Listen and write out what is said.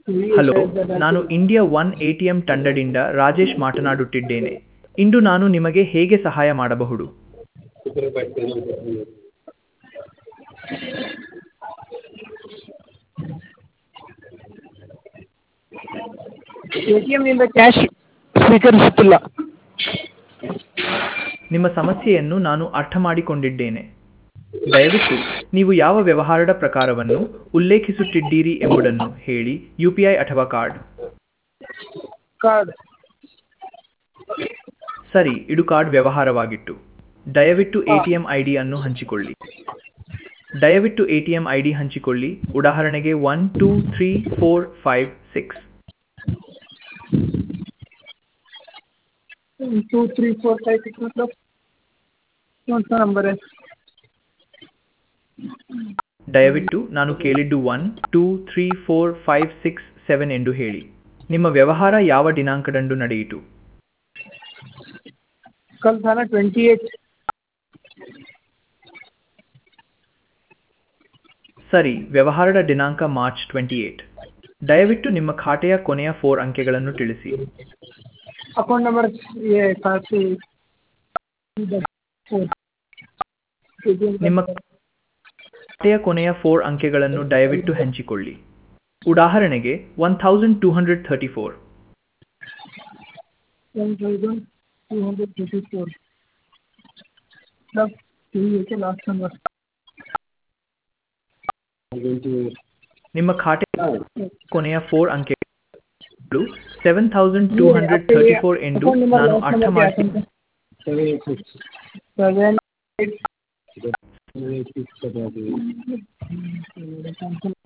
hello ನಾನು India one A T M ತಂಡದಿಂದ ರಾಜೇಶ್ ಮಾತನಾಡುತ್ತಿದ್ದೇನೆ ಇಂದು ನಾನು ನಿಮಗೆ ಹೇಗೆ ಸಹಾಯ ಮಾಡಬಹುದು ಎ ಟಿ ಎಮ್ನಿಂದ ಕ್ಯಾಶ್ ಸ್ವೀಕರಿಸುತ್ತಿಲ್ಲ ನಿಮ್ಮ ಸಮಸ್ಯೆಯನ್ನು ನಾನು ಅರ್ಥ ಮಾಡಿಕೊಂಡಿದ್ದೇನೆ ದಯವಿಟ್ಟು ನೀವು ಯಾವ ವ್ಯವಹಾರದ ಪ್ರಕಾರವನ್ನು ಉಲ್ಲೇಖಿಸುತ್ತಿದ್ದೀರಿ ಎಂಬುದನ್ನು ಹೇಳಿ ಯು ಪಿ ಐ ಅಥವಾ ಕಾರ್ಡ್ ಕಾರ್ಡ್ ಸರಿ ಇದು ಕಾರ್ಡ್ ವ್ಯವಹಾರವಾಗಿತ್ತು ದಯವಿಟ್ಟು ಎ ಟಿ ಎಂ ಐ ಡಿಯನ್ನು ಹಂಚಿಕೊಳ್ಳಿ ದಯವಿಟ್ಟು A T M I D ಹಂಚಿಕೊಳ್ಳಿ ಉದಾಹರಣೆಗೆ one two three four five six two three four five six मतलब कौन सा नंबर है ದಯವಿಟ್ಟು ನಾನು ಕೇಳಿದ್ದು one two three four five six seven ಎಂದು ಹೇಳಿ ನಿಮ್ಮ ವ್ಯವಹಾರ ಯಾವ ದಿನಾಂಕದಂದು ನಡೆಯಿತು कल था ना ट्वेंटी एट ಸರಿ ವ್ಯವಹಾರದ ದಿನಾಂಕ ಮಾರ್ಚ್ ಟ್ವೆಂಟಿ ಏಟ್ ದಯವಿಟ್ಟು ನಿಮ್ಮ ಖಾತೆಯ ಕೊನೆಯ ಫೋರ್ ಅಂಕೆಗಳನ್ನು ತಿಳಿಸಿ अकाउंट नंबर ये खाते ನಿಮ್ಮ ಖಾತೆಯ ಕೊನೆಯ ಫೋರ್ ಅಂಕೆಗಳನ್ನು ದಯವಿಟ್ಟು ಹಂಚಿಕೊಳ್ಳಿ ಉದಾಹರಣೆಗೆ one thousand two hundred thirty four one thousand two hundred thirty four मतलब यही है क्या लास्ट नंबर ನಿಮ್ಮ ಖಾತೆ ಕೊನೆಯ ಫೋರ್ ಅಂಕೆಗಳು seven thousand two hundred thirty four ಎಂದು ನಾನು ಅರ್ಥ ಮಾಡಿ सेवन